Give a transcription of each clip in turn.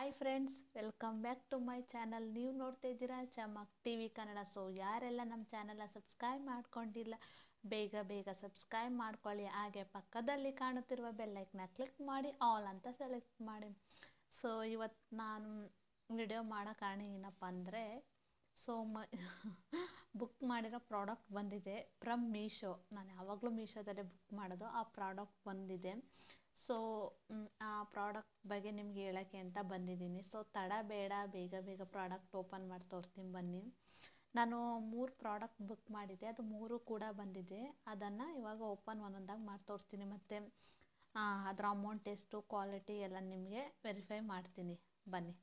hi friends welcome back to my channel ನೀವು ನೋಡ್ತಾ ಇದ್ದೀರಾ Chamak T V Kannada so ಯಾರೆಲ್ಲ ನಮ್ಮ ಚಾನಲ್ನ ಸಬ್ಸ್ಕ್ರೈಬ್ ಮಾಡ್ಕೊಂಡಿಲ್ಲ ಬೇಗ ಬೇಗ ಸಬ್ಸ್ಕ್ರೈಬ್ ಮಾಡ್ಕೊಳ್ಳಿ ಹಾಗೆ ಪಕ್ಕದಲ್ಲಿ ಕಾಣುತ್ತಿರುವ ಬೆಲ್ಲೈಕ್ನ ಕ್ಲಿಕ್ ಮಾಡಿ ಆಲ್ ಅಂತ ಸೆಲೆಕ್ಟ್ ಮಾಡಿ ಸೊ ಇವತ್ತು ನಾನು ವಿಡಿಯೋ ಮಾಡೋ ಕಾರಣ ಏನಪ್ಪ ಅಂದರೆ ಸೊ ಮ ಬುಕ್ ಮಾಡಿರೋ ಪ್ರಾಡಕ್ಟ್ ಬಂದಿದೆ ಫ್ರಮ್ ಮೀಶೋ ನಾನು ಯಾವಾಗಲೂ ಮೀಶೋದಲ್ಲೇ ಬುಕ್ ಮಾಡೋದು ಆ ಪ್ರಾಡಕ್ಟ್ ಬಂದಿದೆ ಸೊ ಆ ಪ್ರಾಡಕ್ಟ್ ಬಗ್ಗೆ ನಿಮ್ಗೆ ಹೇಳೋಕ್ಕೆ ಅಂತ ಬಂದಿದ್ದೀನಿ ಸೊ ತಡ ಬೇಡ ಬೇಗ ಬೇಗ ಪ್ರಾಡಕ್ಟ್ ಓಪನ್ ಮಾಡಿ ತೋರಿಸ್ತೀನಿ ಬನ್ನಿ ನಾನು ಮೂರು ಪ್ರಾಡಕ್ಟ್ ಬುಕ್ ಮಾಡಿದ್ದೆ ಅದು ಮೂರು ಕೂಡ ಬಂದಿದೆ ಅದನ್ನು ಇವಾಗ ಓಪನ್ ಒಂದೊಂದಾಗಿ ಮಾಡಿ ತೋರಿಸ್ತೀನಿ ಮತ್ತು ಅದರ ಅಮೌಂಟ್ ಎಷ್ಟು ಕ್ವಾಲಿಟಿ ಎಲ್ಲ ನಿಮಗೆ ವೆರಿಫೈ ಮಾಡ್ತೀನಿ ಬನ್ನಿ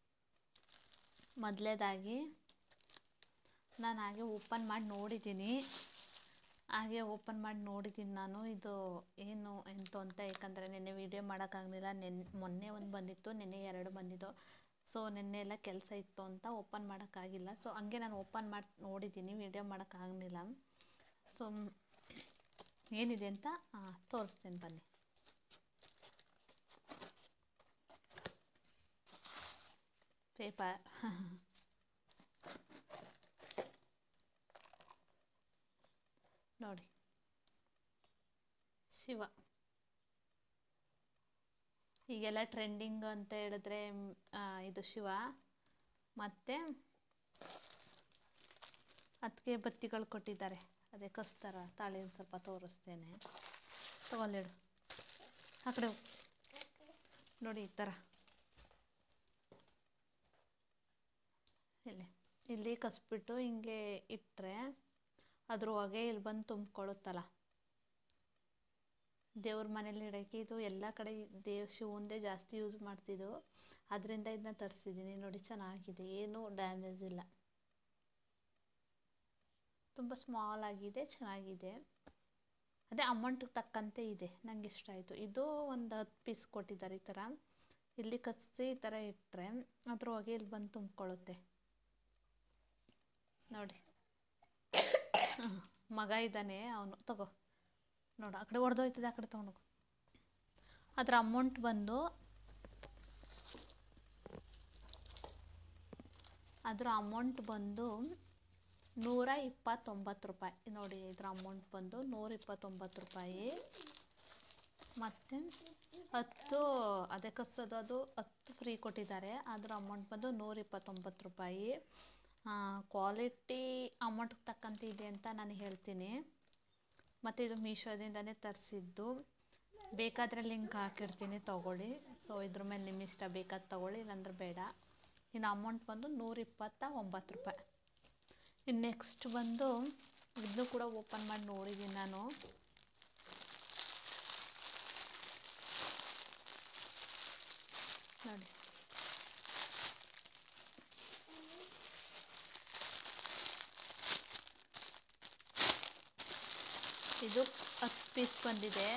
ಮೊದಲೇದಾಗಿ ನಾನು ಹಾಗೆ ಓಪನ್ ಮಾಡಿ ನೋಡಿದ್ದೀನಿ ಹಾಗೆ ಓಪನ್ ಮಾಡಿ ನೋಡಿದ್ದೀನಿ ನಾನು ಇದು ಏನು ಎಂತ ಅಂತ ಯಾಕಂದರೆ ನಿನ್ನೆ ವೀಡಿಯೋ ಮಾಡೋಕ್ಕಾಗಲಿಲ್ಲ ನೆನ್ ಮೊನ್ನೆ ಒಂದು ಬಂದಿತ್ತು ನಿನ್ನೆ ಎರಡು ಬಂದಿದ್ದು ಸೊ ನಿನ್ನೆ ಎಲ್ಲ ಕೆಲಸ ಇತ್ತು ಅಂತ ಓಪನ್ ಮಾಡೋಕ್ಕಾಗಿಲ್ಲ ಸೊ ಹಂಗೆ ನಾನು ಓಪನ್ ಮಾಡಿ ನೋಡಿದ್ದೀನಿ ವೀಡಿಯೋ ಮಾಡೋಕ್ಕಾಗಲಿಲ್ಲ ಸೊ ಏನಿದೆ ಅಂತ ತೋರಿಸ್ತೀನಿ ಬನ್ನಿ ಪೇಪರ್ ನೋಡಿ ಶಿವ ಈಗೆಲ್ಲ ಟ್ರೆಂಡಿಂಗ್ ಅಂತ ಹೇಳಿದ್ರೆ ಇದು ಶಿವ ಮತ್ತು ಅದಕ್ಕೆ ಬತ್ತಿಗಳು ಕೊಟ್ಟಿದ್ದಾರೆ ಅದೇ ಕಸ್ತರ ತಾಳಿ ಸ್ವಲ್ಪ ತೋರಿಸ್ತೇನೆ ತಗೊಳ್ಳಿಡು ಆ ಕಡೆ ನೋಡಿ ಈ ಥರ ಇಲ್ಲಿ ಇಲ್ಲಿ ಕಸ್ಬಿಟ್ಟು ಹಿಂಗೆ ಇಟ್ಟರೆ ಅದ್ರ ಹೊಗೆ ಇಲ್ಲಿ ಬಂದು ತುಂಬ್ಕೊಳ್ಳುತ್ತಲ್ಲ ದೇವ್ರ ಮನೇಲಿ ಇಡೋಕ್ಕೆ ಇದು ಎಲ್ಲ ಕಡೆ ದೇವ್ ಶಿವಂದೇ ಜಾಸ್ತಿ ಯೂಸ್ ಮಾಡ್ತಿದ್ದು ಅದರಿಂದ ಇದನ್ನ ತರಿಸಿದ್ದೀನಿ ನೋಡಿ ಚೆನ್ನಾಗಿದೆ ಏನೂ ಡ್ಯಾಮೇಜ್ ಇಲ್ಲ ತುಂಬ ಸ್ಮಾಲ್ ಆಗಿದೆ ಚೆನ್ನಾಗಿದೆ ಅದೇ ಅಮೌಂಟಿಗೆ ತಕ್ಕಂತೆ ಇದೆ ನನಗೆ ಇಷ್ಟ ಆಯಿತು ಇದು ಒಂದು ಹತ್ತು ಪೀಸ್ ಕೊಟ್ಟಿದ್ದಾರೆ ಈ ಥರ ಇಲ್ಲಿ ಕಸಿ ಈ ಥರ ಇಟ್ಟರೆ ಅದ್ರ ಹೊಗೆ ಇಲ್ಲಿ ಬಂದು ತುಂಬ್ಕೊಳ್ಳುತ್ತೆ ನೋಡಿ ಮಗ ಇದ್ದಾನೆ ಅವನು ತಗೋ ನೋಡು ಆ ಕಡೆ ಹೊಡೆದೋಯ್ತದೆ ಆ ಕಡೆ ತೊಗೊಂಡೋಗು ಅದರ ಅಮೌಂಟ್ ಬಂದು ಅದರ ಅಮೌಂಟ್ ಬಂದು ನೂರ ಇಪ್ಪತ್ತೊಂಬತ್ತು ರೂಪಾಯಿ ನೋಡಿ ಇದರ ಅಮೌಂಟ್ ಬಂದು ನೂರ ಇಪ್ಪತ್ತೊಂಬತ್ತು ರೂಪಾಯಿ ಮತ್ತು ಹತ್ತು ಅದೇ ಕಸದು ಅದು ಹತ್ತು ಫ್ರೀ ಕೊಟ್ಟಿದ್ದಾರೆ ಅದರ ಅಮೌಂಟ್ ಬಂದು ನೂರ ಇಪ್ಪತ್ತೊಂಬತ್ತು ರೂಪಾಯಿ ಕ್ವಾಲಿಟಿ ಅಮೌಂಟ್ಗೆ ತಕ್ಕಂತೆ ಇದೆ ಅಂತ ನಾನು ಹೇಳ್ತೀನಿ ಮತ್ತು ಇದು ಮೀಶೋದಿಂದನೇ ತರಿಸಿದ್ದು ಬೇಕಾದರೆ ಲಿಂಕ್ ಹಾಕಿರ್ತೀನಿ ತೊಗೊಳ್ಳಿ ಸೊ ಇದ್ರ ಮೇಲೆ ನಿಮ್ಮ ಇಷ್ಟ ಬೇಕಾದ ತೊಗೊಳ್ಳಿ ಇಲ್ಲಾಂದ್ರೆ ಬೇಡ ಇನ್ನು ಅಮೌಂಟ್ ಬಂದು ನೂರ ಇಪ್ಪತ್ತ ಒಂಬತ್ತು ರೂಪಾಯಿ ಇನ್ನು ನೆಕ್ಸ್ಟ್ ಬಂದು ಇದನ್ನು ಕೂಡ ಓಪನ್ ಮಾಡಿ ನೋಡಿದ್ದೀನಿ ನಾನು ನೋಡಿ ಇದು ಹತ್ತು ಪೀಸ್ ಬಂದಿದೆ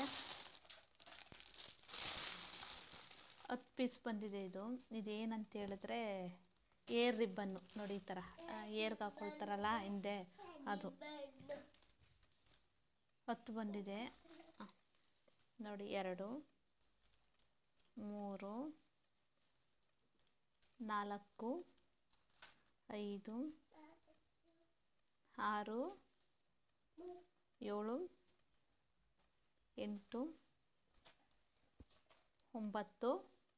ಹತ್ತು ಪೀಸ್ ಬಂದಿದೆ ಇದು ಇದೇನಂತ ಹೇಳಿದ್ರೆ ಏರ್ ರಿಬ್ಬನ್ನು ನೋಡಿ ಈ ಥರ ಏರ್ಗೆ ಹಾಕೊಳ್ತಾರಲ್ಲ ಹಿಂದೆ ಅದು ಹತ್ತು ಬಂದಿದೆ ನೋಡಿ ಎರಡು ಮೂರು ನಾಲ್ಕು ಐದು ಆರು ಏಳು ಎಂಟು ಒಂಬತ್ತು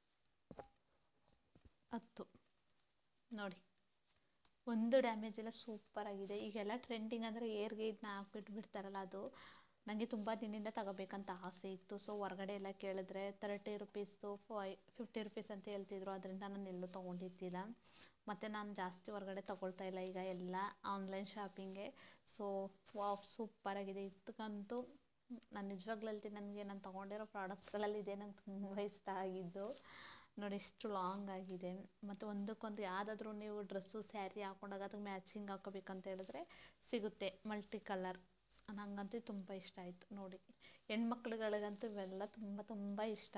ಹತ್ತು ನೋಡಿ ಒಂದು ಡ್ಯಾಮೇಜ್ ಎಲ್ಲ ಸೂಪರಾಗಿದೆ ಈಗೆಲ್ಲ ಟ್ರೆಂಡಿಂಗ್ ಅಂದರೆ ಏರ್ಗೆ ಇದನ್ನ ಹಾಕ್ಬಿಟ್ಟು ಬಿಡ್ತಾರಲ್ಲ ಅದು ನನಗೆ ತುಂಬ ದಿನದಿಂದ ತಗೋಬೇಕಂತ ಆಸೆ ಇತ್ತು ಸೊ ಹೊರಗಡೆ ಎಲ್ಲ ಕೇಳಿದ್ರೆ thirty rupees five fifty rupees ಅಂತ ಹೇಳ್ತಿದ್ರು ಅದರಿಂದ ನಾನು ಎಲ್ಲೂ ತೊಗೊಂಡಿದ್ದಿಲ್ಲ ಮತ್ತು ನಾನು ಜಾಸ್ತಿ ಹೊರಗಡೆ ತೊಗೊಳ್ತಾ ಇಲ್ಲ ಈಗ ಎಲ್ಲ ಆನ್ಲೈನ್ ಶಾಪಿಂಗೆ ಸೊ ವಾವ್ ಸೂಪರಾಗಿದೆ ಇದಕ್ಕಂತೂ ನಾನು ನಿಜವಾಗ್ಲೂ ಹೇಳ್ತೀನಿ ನನಗೆ ನಾನು ತೊಗೊಂಡಿರೋ ಪ್ರಾಡಕ್ಟ್ಗಳಲ್ಲಿ ಇದೆ ನಂಗೆ ತುಂಬ ಇಷ್ಟ ಆಗಿದ್ದು ನೋಡಿ ಎಷ್ಟು ಲಾಂಗ್ ಆಗಿದೆ ಮತ್ತು ಒಂದಕ್ಕೊಂದು ಯಾವುದಾದ್ರೂ ನೀವು ಡ್ರೆಸ್ಸು ಸ್ಯಾರಿ ಹಾಕೊಂಡಾಗ ಅದಕ್ಕೆ ಮ್ಯಾಚಿಂಗ್ ಹಾಕೋಬೇಕಂತ ಹೇಳಿದ್ರೆ ಸಿಗುತ್ತೆ ಮಲ್ಟಿ ಕಲರ್ ನನಗಂತೂ ತುಂಬ ಇಷ್ಟ ಆಯಿತು ನೋಡಿ ಹೆಣ್ಮಕ್ಳುಗಳಿಗಂತೂ ಇವೆಲ್ಲ ತುಂಬ ತುಂಬ ಇಷ್ಟ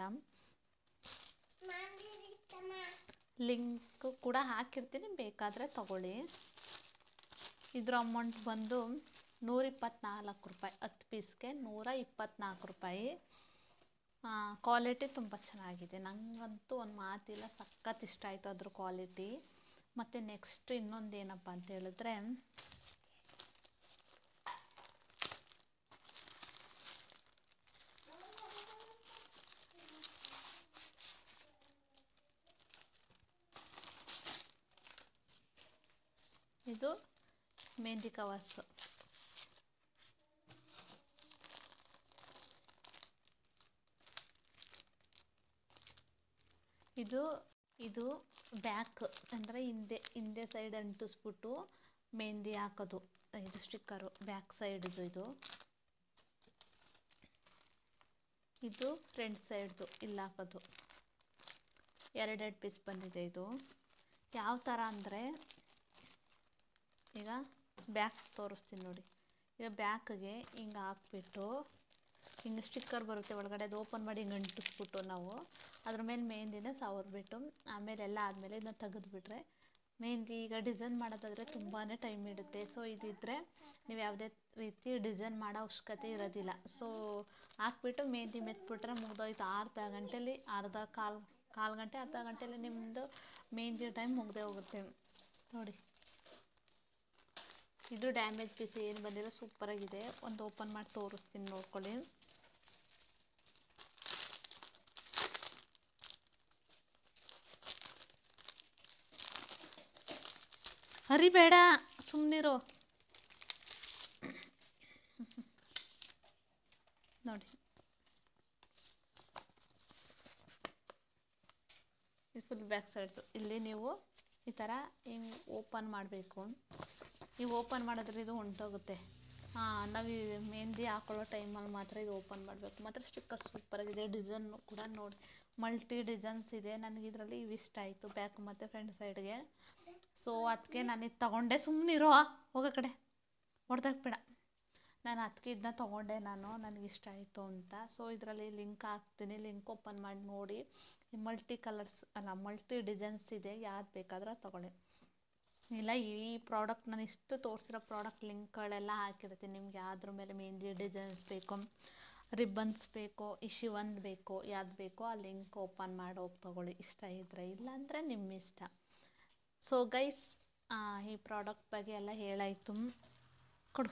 ಲಿಂಕ್ ಕೂಡ ಹಾಕಿರ್ತೀನಿ ಬೇಕಾದರೆ ತಗೊಳ್ಳಿ ಇದ್ರ ಅಮೌಂಟ್ ಬಂದು ನೂರ ಇಪ್ಪತ್ತ್ನಾಲ್ಕು ರೂಪಾಯಿ ಹತ್ತು ಪೀಸ್ಗೆ ನೂರ ಇಪ್ಪತ್ತ್ನಾಲ್ಕು ರೂಪಾಯಿ ಕ್ವಾಲಿಟಿ ತುಂಬ ಚೆನ್ನಾಗಿದೆ ನನಗಂತೂ ಒಂದು ಮಾತಿಲ್ಲ ಸಖತ್ ಇಷ್ಟ ಆಯಿತು ಅದ್ರ ಕ್ವಾಲಿಟಿ ಮತ್ತು ನೆಕ್ಸ್ಟ್ ಇನ್ನೊಂದು ಏನಪ್ಪ ಅಂತ ಹೇಳಿದ್ರೆ ಇದು ಮೆಹಂದಿ ಕವರ್ಸು ಇದು ಇದು ಬ್ಯಾಕ್ ಅಂದರೆ ಹಿಂದೆ ಹಿಂದೆ ಸೈಡ್ ಅಂಟಿಸ್ಬಿಟ್ಟು ಮೆಹಂದಿ ಹಾಕೋದು ಇದು ಸ್ಟಿಕ್ಕರು ಬ್ಯಾಕ್ ಸೈಡ್ದು ಇದು ಇದು ಫ್ರಂಟ್ ಸೈಡ್ದು ಇಲ್ಲಿ ಹಾಕೋದು ಎರಡೆರಡು ಪೀಸ್ ಬಂದಿದೆ ಇದು ಯಾವ ಥರ ಅಂದರೆ ಈಗ ಬ್ಯಾಕ್ ತೋರಿಸ್ತೀನಿ ನೋಡಿ ಈಗ ಬ್ಯಾಕ್ಗೆ ಹಿಂಗೆ ಹಾಕ್ಬಿಟ್ಟು ಹಿಂಗೆ ಸ್ಟಿಕ್ಕರ್ ಬರುತ್ತೆ ಒಳಗಡೆ ಅದು ಓಪನ್ ಮಾಡಿ ಹಿಂಗೆ ಅಂಟಿಸ್ಬಿಟ್ಟು ನಾವು ಅದ್ರ ಮೇಲೆ ಮೆಹಂದಿನ ಸವರ್ಬಿಟ್ಟು ಆಮೇಲೆ ಎಲ್ಲ ಆದಮೇಲೆ ಇದನ್ನ ತೆಗೆದುಬಿಟ್ರೆ ಮೆಹಂದಿ ಈಗ ಡಿಸೈನ್ ಮಾಡೋದಾದರೆ ತುಂಬಾ ಟೈಮ್ ಹಿಡುತ್ತೆ ಸೊ ಇದಿದ್ದರೆ ನೀವು ಯಾವುದೇ ರೀತಿ ಡಿಸೈನ್ ಮಾಡೋ ಅವಶ್ಯಕತೆ ಇರೋದಿಲ್ಲ ಸೊ ಹಾಕ್ಬಿಟ್ಟು ಮೆಹಂದಿ ಮೆತ್ಬಿಟ್ರೆ ಮುಗ್ದೋಯ್ತು ಅರ್ಧ ಗಂಟೆಲಿ ಅರ್ಧ ಕಾಲು ಕಾಲು ಗಂಟೆ ಅರ್ಧ ಗಂಟೆಲಿ ನಿಮ್ಮದು ಮೆಹಂದಿ ಟೈಮ್ ಮುಗ್ದೇ ಹೋಗುತ್ತೆ ನೋಡಿ ಇದು ಡ್ಯಾಮೇಜ್ ಪೀಸ್ ಏನು ಬಂದಿಲ್ಲ ಸೂಪರಾಗಿದೆ ಒಂದು ಓಪನ್ ಮಾಡಿ ತೋರಿಸ್ತೀನಿ ನೋಡ್ಕೊಳ್ಳಿ ಹರಿಬೇಡ ಸುಮ್ಮನಿರು ನೋಡಿ ಇದು ಫುಲ್ ಬ್ಯಾಕ್ ಸೈಡ್ದು ಇಲ್ಲಿ ನೀವು ಈ ಥರ ಹಿಂಗೆ ಓಪನ್ ಮಾಡಬೇಕು ನೀವು ಓಪನ್ ಮಾಡಿದ್ರೆ ಇದು ಹೊಂಟೋಗುತ್ತೆ ಹಾಂ ನಾವು ಈ ಮೆಹಂದಿ ಹಾಕೊಳ್ಳೋ ಟೈಮಲ್ಲಿ ಮಾತ್ರ ಇದು ಓಪನ್ ಮಾಡಬೇಕು ಮಾತ್ರ ಸ್ಟಿಕ್ಕರ್ ಸೂಪರಾಗಿದೆ ಡಿಸೈನು ಕೂಡ ನೋಡಿ ಮಲ್ಟಿ ಡಿಸೈನ್ಸ್ ಇದೆ ನನಗೆ ಇದರಲ್ಲಿ ಇವು ಇಷ್ಟ ಆಯಿತು ಬ್ಯಾಕ್ ಮತ್ತು ಫ್ರಂಟ್ ಸೈಡ್ಗೆ ಸೊ ಅದಕ್ಕೆ ನಾನು ಇದು ತೊಗೊಂಡೆ ಸುಮ್ಮನಿರೋ ಹೋಗೋ ಕಡೆ ಹೊಡೆದಾಕ್ಬೇಡ ನಾನು ಅದಕ್ಕೆ ಇದನ್ನ ತೊಗೊಂಡೆ ನಾನು ನನಗೆ ಇಷ್ಟ ಆಯಿತು ಅಂತ ಸೊ ಇದರಲ್ಲಿ ಲಿಂಕ್ ಹಾಕ್ತೀನಿ ಲಿಂಕ್ ಓಪನ್ ಮಾಡಿ ನೋಡಿ ಮಲ್ಟಿ ಕಲರ್ಸ್ ಅಲ್ಲ ಮಲ್ಟಿ ಡಿಸೈನ್ಸ್ ಇದೆ ಯಾವ್ದು ಬೇಕಾದ್ರೆ ತೊಗೊಳ್ಳಿ ಇಲ್ಲ ಈ ಪ್ರಾಡಕ್ಟ್ ನಾನು ಇಷ್ಟು ತೋರಿಸಿರೋ ಪ್ರಾಡಕ್ಟ್ ಲಿಂಕ್ಗಳೆಲ್ಲ ಹಾಕಿರ್ತೀನಿ ನಿಮ್ಗೆ ಯಾವ್ದ್ರ ಮೇಲೆ ಮೆಹಂದಿ ಡಿಸೈನ್ಸ್ ಬೇಕು ರಿಬ್ಬನ್ಸ್ ಬೇಕೋ ಇಶಿ ಒಂದು ಬೇಕೋ ಯಾವ್ದು ಬೇಕೋ ಆ ಲಿಂಕ್ ಓಪನ್ ಮಾಡಿ ಹೋಗಿ ತೊಗೊಳ್ಳಿ ಇಷ್ಟ ಇದ್ದರೆ ಇಲ್ಲಾಂದರೆ ನಿಮ್ಮ ಇಷ್ಟ ಸೊ ಗೈಸ್ ಈ ಪ್ರಾಡಕ್ಟ್ ಬಗ್ಗೆ ಎಲ್ಲ ಹೇಳಾಯಿತು ಕೊಡು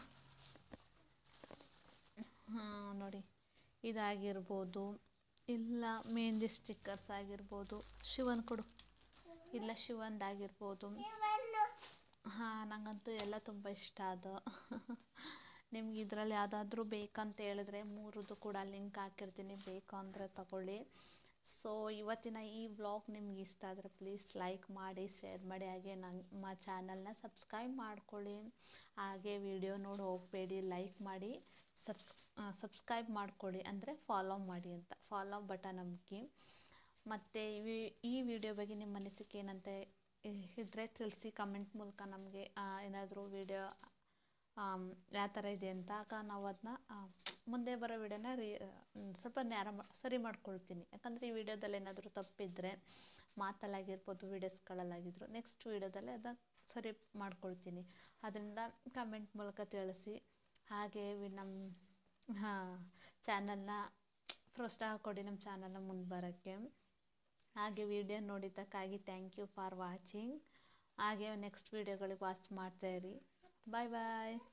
ಹಾಂ ನೋಡಿ ಇದಾಗಿರ್ಬೋದು ಇಲ್ಲ ಮೆಹಂದಿ ಸ್ಟಿಕ್ಕರ್ಸ್ ಆಗಿರ್ಬೋದು ಶಿವನ್ ಕೊಡು ಇಲ್ಲ ಶಿವಂದಾಗಿರ್ಬೋದು ಹಾಂ ನನಗಂತೂ ಎಲ್ಲ ತುಂಬ ಇಷ್ಟ ಅದು ನಿಮ್ಗೆ ಇದರಲ್ಲಿ ಯಾವುದಾದ್ರೂ ಬೇಕಂತ ಹೇಳಿದ್ರೆ ಮೂರದ್ದು ಕೂಡ ಲಿಂಕ್ ಹಾಕಿರ್ತೀನಿ ಬೇಕು ಅಂದರೆ ತಗೊಳ್ಳಿ ಸೊ ಇವತ್ತಿನ ಈ ವ್ಲಾಗ್ ನಿಮ್ಗೆ ಇಷ್ಟ ಆದರೆ ಪ್ಲೀಸ್ ಲೈಕ್ ಮಾಡಿ ಶೇರ್ ಮಾಡಿ ಹಾಗೆ ನಮ್ಮ ಚಾನಲ್ನ ಸಬ್ಸ್ಕ್ರೈಬ್ ಮಾಡ್ಕೊಳ್ಳಿ ಹಾಗೆ ವಿಡಿಯೋ ನೋಡಿ ಹೋಗಬೇಡಿ ಲೈಕ್ ಮಾಡಿ ಸಬ್ಸ್ ಸಬ್ಸ್ಕ್ರೈಬ್ ಮಾಡ್ಕೊಳ್ಳಿ ಅಂದರೆ ಫಾಲೋ ಮಾಡಿ ಅಂತ ಫಾಲೋ ಬಟನ್ ಅಮ್ಕಿ ಮತ್ತು ಈ ವಿಡಿಯೋ ಬಗ್ಗೆ ನಿಮ್ಮ ಅನಿಸಿಕೆ ಏನಂತ ಇದ್ದರೆ ತಿಳಿಸಿ ಕಮೆಂಟ್ ಮೂಲಕ ನಮಗೆ ಏನಾದರೂ ವಿಡಿಯೋ ಯಾವ ಥರ ಇದೆ ಅಂತ ಆಗ ನಾವು ಅದನ್ನ ಮುಂದೆ ಬರೋ ವಿಡಿಯೋನ ರೀ ಸ್ವಲ್ಪ ನ್ಯಾರ ಸರಿ ಮಾಡ್ಕೊಳ್ತೀನಿ ಯಾಕಂದರೆ ಈ ವಿಡಿಯೋದಲ್ಲಿ ಏನಾದರೂ ತಪ್ಪಿದ್ರೆ ಮಾತಲ್ಲಾಗಿರ್ಬೋದು ವೀಡಿಯೋಸ್ಗಳಲ್ಲಾಗಿದ್ರು ನೆಕ್ಸ್ಟ್ ವೀಡಿಯೋದಲ್ಲಿ ಅದನ್ನ ಸರಿ ಮಾಡ್ಕೊಳ್ತೀನಿ ಅದರಿಂದ ಕಮೆಂಟ್ ಮೂಲಕ ತಿಳಿಸಿ ಹಾಗೆ ನಮ್ಮ ಹಾಂ ಚಾನಲ್ನ ಪ್ರೋತ್ಸಾಹ ಕೊಡಿ ನಮ್ಮ ಚಾನಲ್ನ ಮುಂದೆ ಬರೋಕ್ಕೆ ಹಾಗೆ ವಿಡಿಯೋ ನೋಡಿದ್ದಕ್ಕಾಗಿ ಥ್ಯಾಂಕ್ ಯು ಫಾರ್ ವಾಚಿಂಗ್ ಹಾಗೆ ನೆಕ್ಸ್ಟ್ ವೀಡಿಯೋಗಳಿಗೆ ವಾಚ್ ಮಾಡ್ತಾಯಿರಿ ಬಾಯ್ ಬಾಯ್